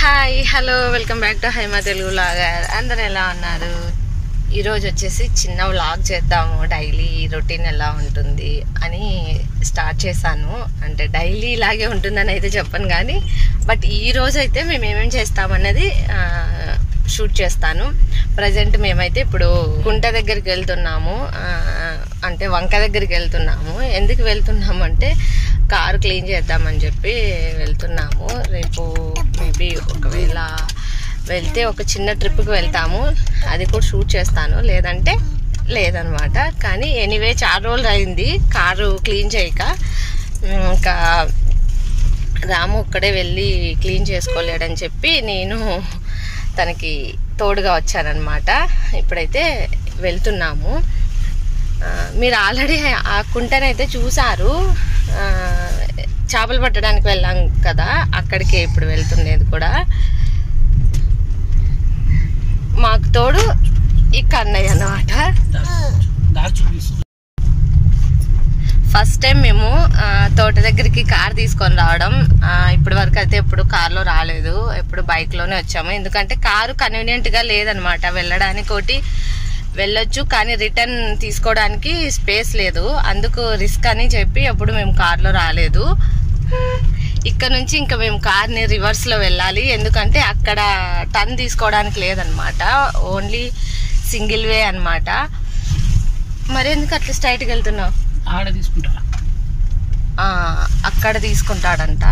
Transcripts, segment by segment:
Hi hello welcome back to Hyma Telugu vlogger అందరు ఎలా ఉన్నారు ఈరోజు వచ్చేసి చిన్న వ్లాగ్ చేద్దాము డైలీ రొటీన్ ఎలా ఉంటుంది అని స్టార్ట్ చేశాను అంటే డైలీ ఇలాగే ఉంటుందని అయితే చెప్పను కానీ బట్ ఈ రోజు అయితే మేము ఏమేమి చేస్తామన్నది ఆ, షూట్ చేస్తాను ప్రజెంట్ మేమైతే ఇప్పుడు గుంట దగ్గరికి వెళ్తున్నాము ఆ, అంటే వంక దగ్గరికి వెళ్తున్నాము ఎందుకు వెళ్తున్నాము అంటే కారు క్లీన్ చేద్దామని చెప్పి వెళ్తున్నాము రేపు మేబీ ఒకవేళ వెళ్తే ఒక చిన్న ట్రిప్కి వెళ్తాము అది కూడా షూట్ చేస్తాను లేదంటే లేదనమాట కానీ ఎనీవే చాలా రోజులు అయింది కారు క్లీన్ చేయక ఉమ్, ఇంకా రాము ఒక్కడే వెళ్ళి క్లీన్ చేసుకోలేడని చెప్పి నేను తనకి తోడుగా వచ్చానన్నమాట ఇప్పుడైతే వెళ్తున్నాము ఆ, మీరు ఆల్రెడీ ఆ కుంటనైతే చూసారు ఆ, చేపలు పట్టడానికి వెళ్ళాం కదా అక్కడికే ఇప్పుడు వెళ్తుండేది కూడా మాకు తోడు ఈ కన్నయ్య అన్నమాట దారి చూపిస్తుంది ఫస్ట్ టైం మేము ఆ, తోట దగ్గరికి కార్ తీసుకొని రావడం ఆ, ఇప్పటి వరకు అయితే ఎప్పుడు కార్లో రాలేదు ఎప్పుడు బైక్లోనే వచ్చాము ఎందుకంటే కారు కన్వీనియంట్గా లేదనమాట వెళ్ళడానికి ఒకటి వెళ్ళొచ్చు కానీ రిటర్న్ తీసుకోవడానికి స్పేస్ లేదు అందుకు రిస్క్ అని చెప్పి ఎప్పుడు మేము కార్లో రాలేదు ఇక్కడ నుంచి ఇంకా మేము కార్ని రివర్స్లో వెళ్ళాలి ఎందుకంటే అక్కడ టర్న్ తీసుకోవడానికి లేదనమాట ఓన్లీ సింగిల్ వే అన్నమాట మరి ఎందుకు అట్లా స్ట్రైట్కి వెళ్తున్నావు ఆడ తీసుకుంటా ఆ, అక్కడ తీసుకుంటాడంట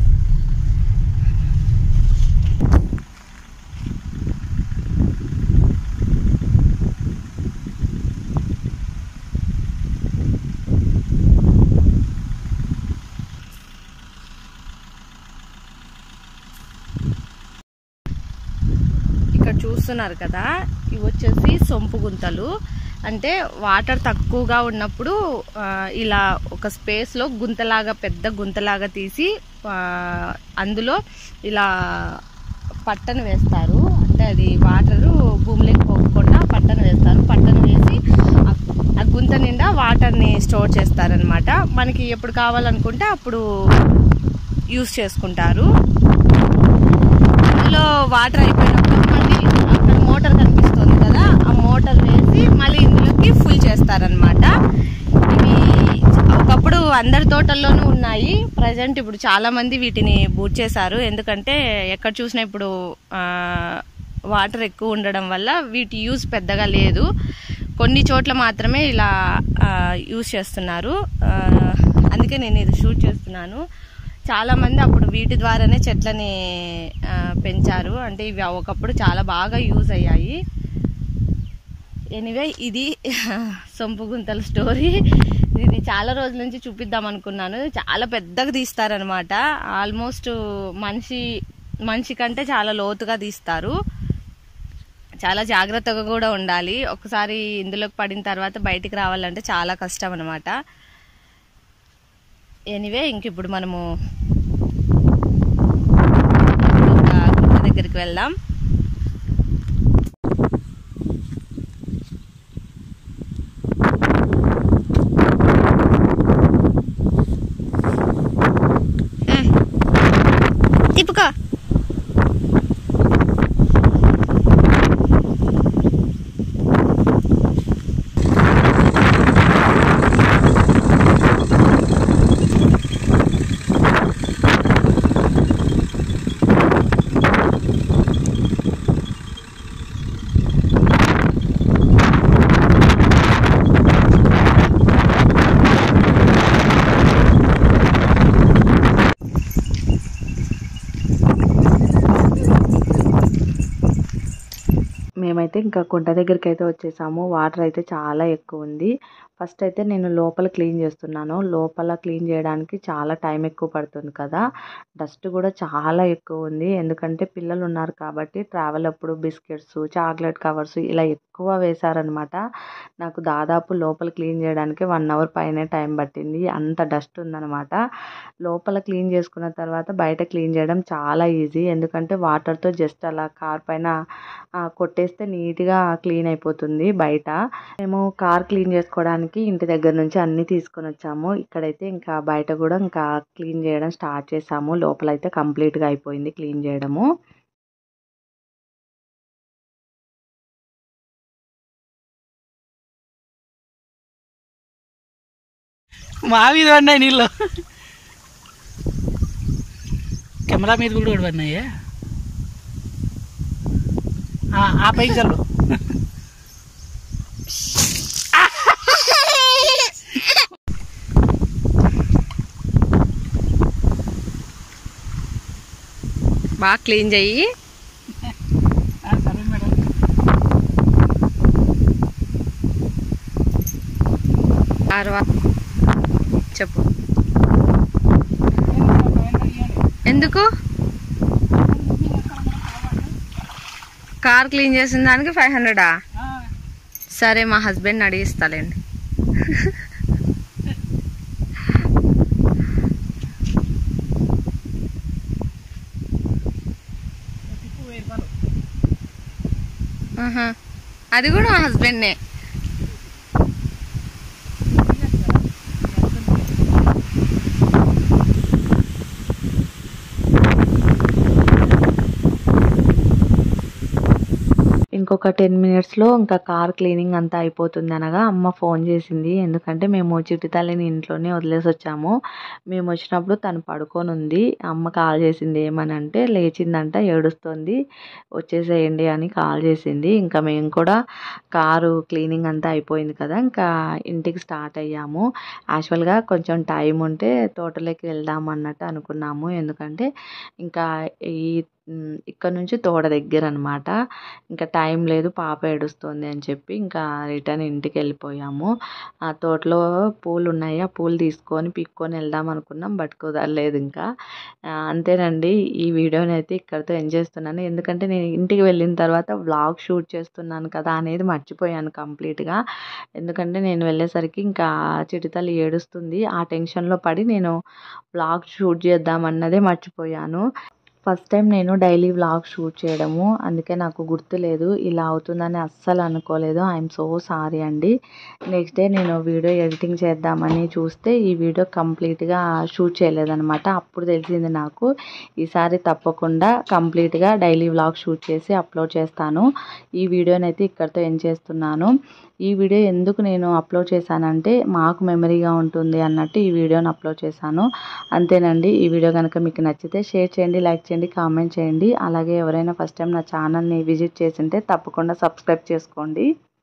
ఇక్కడ చూస్తున్నారు కదా ఇవి వచ్చేసి సొంపు గుంతలు అంటే వాటర్ తక్కువగా ఉన్నప్పుడు ఆ, ఇలా ఒక స్పేస్లో గుంతలాగా పెద్ద గుంతలాగా తీసి ఆ, అందులో ఇలా పట్టను వేస్తారు అంటే అది వాటరు భూమిలోకి పోకుండా పట్టను వేస్తారు పట్టను వేసి ఆ- ఆ గుంత నిండా వాటర్ని స్టోర్ చేస్తారనమాట మనకి ఎప్పుడు కావాలనుకుంటే అప్పుడు యూస్ చేసుకుంటారు అందులో వాటర్ అయిపోయినప్పుడు మళ్ళీ అక్కడ మోటార్ కనిపిస్తుంది కదా ఆ మోటార్ వేసి మళ్ళీ ఇందులోకి ఫుల్ చేస్తారనమాట ఇవి ఒకప్పుడు అందరి తోటల్లోనూ ఉన్నాయి ప్రజెంట్ ఇప్పుడు చాలా మంది వీటిని బూట్ చేశారు ఎందుకంటే ఎక్కడ చూసినా ఇప్పుడు ఆ, వాటర్ ఎక్కువ ఉండడం వల్ల వీటి యూజ్ పెద్దగా లేదు కొన్ని చోట్ల మాత్రమే ఇలా ఆ, యూజ్ చేస్తున్నారు ఆ, అందుకే నేను ఇది షూట్ చేస్తున్నాను చాలా మంది అప్పుడు వీటి ద్వారానే చెట్లని ఆ, పెంచారు అంటే ఇవి ఒకప్పుడు చాలా బాగా యూజ్ అయ్యాయి ఎనీవే ఇది సొంపు గుంతల స్టోరీ ఇది చాలా రోజుల నుంచి చూపిద్దాం అనుకున్నాను చాలా పెద్దగా తీస్తారనమాట ఆల్మోస్ట్ మనిషి మనిషి కంటే చాలా లోతుగా తీస్తారు చాలా జాగ్రత్తగా కూడా ఉండాలి ఒకసారి ఇందులోకి పడిన తర్వాత బయటికి రావాలంటే చాలా కష్టం అనమాట ఎనీవే ఇంక ఇప్పుడు మనము ఇంకా గుట్ట దగ్గరికి వెళ్దాం తిప్పుకో మేమైతే ఇంకా కుంట దగ్గరికి అయితే వచ్చేసాము వాటర్ అయితే చాలా ఎక్కువ ఉంది ఫస్ట్ అయితే నేను లోపల క్లీన్ చేస్తున్నాను లోపల క్లీన్ చేయడానికి చాలా టైం ఎక్కువ పడుతుంది కదా డస్ట్ కూడా చాలా ఎక్కువ ఉంది ఎందుకంటే పిల్లలు ఉన్నారు కాబట్టి ట్రావెల్ అప్పుడు బిస్కెట్స్ చాక్లెట్ కవర్స్ ఇలా ఎక్కువ వేశారనమాట నాకు దాదాపు లోపల క్లీన్ చేయడానికి వన్ అవర్ పైనే టైం పట్టింది అంత డస్ట్ ఉందన్నమాట లోపల క్లీన్ చేసుకున్న తర్వాత బయట క్లీన్ చేయడం చాలా ఈజీ ఎందుకంటే వాటర్తో జస్ట్ అలా కార్ పైన ఆ, కొట్టేస్తే నీట్గా క్లీన్ అయిపోతుంది బయట మేము కార్ క్లీన్ చేసుకోవడానికి ఇంటి దగ్గర నుంచి అన్నీ తీసుకొని వచ్చాము ఇక్కడైతే ఇంకా బయట కూడా ఇంకా క్లీన్ చేయడం స్టార్ట్ చేసాము లోపలైతే కంప్లీట్గా అయిపోయింది క్లీన్ చేయడము మా మీద పడినాయి నీళ్ళు కెమెరా మీద కూడా పడినాయి ఆ, ఆ పైకి చల్లు బాగా క్లీన్ చెయ్యి ఆ, సరే మేడం ఆరవా చెప్పు ఎందుకు కార్ క్లీన్ చేసిన దానికి ఫైవ్ హండ్రెడా సరే మా హస్బెండ్ అడిగిస్తాలేండి ఆహా. అది కూడా మా హస్బెండ్నే ఇంకొక టెన్ మినిట్స్లో ఇంకా కార్ క్లీనింగ్ అంతా అయిపోతుంది అనగా అమ్మ ఫోన్ చేసింది ఎందుకంటే మేము చిట్టి తల్లిని ఇంట్లోనే వదిలేసి వచ్చాము మేము వచ్చినప్పుడు తను పడుకొని ఉంది అమ్మ కాల్ చేసింది ఏమని అంటే లేచిందంట ఏడుస్తుంది వచ్చేసేయండి అని కాల్ చేసింది ఇంకా మేము కూడా కారు క్లీనింగ్ అంతా అయిపోయింది కదా ఇంకా ఇంటికి స్టార్ట్ అయ్యాము యాక్చువల్గా కొంచెం టైం ఉంటే తోటలోకి వెళ్దాం అన్నట్టు అనుకున్నాము ఎందుకంటే ఇంకా ఈ ఉమ్, ఇక్కడ నుంచి తోట దగ్గర అనమాట ఇంకా టైం లేదు పాప ఏడుస్తుంది అని చెప్పి ఇంకా రిటర్న్ ఇంటికి వెళ్ళిపోయాము ఆ తోటలో పూలు ఉన్నాయి ఆ పూలు తీసుకొని పిక్కొని వెళ్దాం అనుకున్నాం బట్ కుదరలేదు ఇంకా ఆ, అంతేనండి ఈ వీడియోని అయితే ఇక్కడితో ఎండ్ చేస్తున్నాను ఎందుకంటే నేను ఇంటికి వెళ్ళిన తర్వాత వ్లాగ్ షూట్ చేస్తున్నాను కదా అనేది మర్చిపోయాను కంప్లీట్గా ఎందుకంటే నేను వెళ్ళేసరికి ఇంకా చిటితల్లి ఏడుస్తుంది ఆ టెన్షన్లో పడి నేను వ్లాగ్ షూట్ చేద్దామన్నదే మర్చిపోయాను ఫస్ట్ టైం నేను డైలీ వ్లాగ్ షూట్ చేయడము అందుకే నాకు గుర్తులేదు ఇలా అవుతుందని అస్సలు అనుకోలేదు ఐఎమ్ సో సారీ అండి నెక్స్ట్ డే నేను వీడియో ఎడిటింగ్ చేద్దామని చూస్తే ఈ వీడియో కంప్లీట్గా షూట్ చేయలేదన్నమాట అప్పుడు తెలిసింది నాకు ఈసారి తప్పకుండా కంప్లీట్గా డైలీ వ్లాగ్ షూట్ చేసి అప్లోడ్ చేస్తాను ఈ వీడియోని అయితే ఇక్కడితో ఎండ్ చేస్తున్నాను ఈ వీడియో ఎందుకు నేను అప్లోడ్ చేశానంటే మాకు మెమరీగా ఉంటుంది అన్నట్టు ఈ వీడియోని అప్లోడ్ చేశాను అంతేనండి ఈ వీడియో కనుక మీకు నచ్చితే షేర్ చేయండి లైక్ చేయండి కామెంట్ చేయండి అలాగే ఎవరైనా ఫస్ట్ టైం నా ఛానల్ని విజిట్ చేసింటే తప్పకుండా సబ్స్క్రైబ్ చేసుకోండి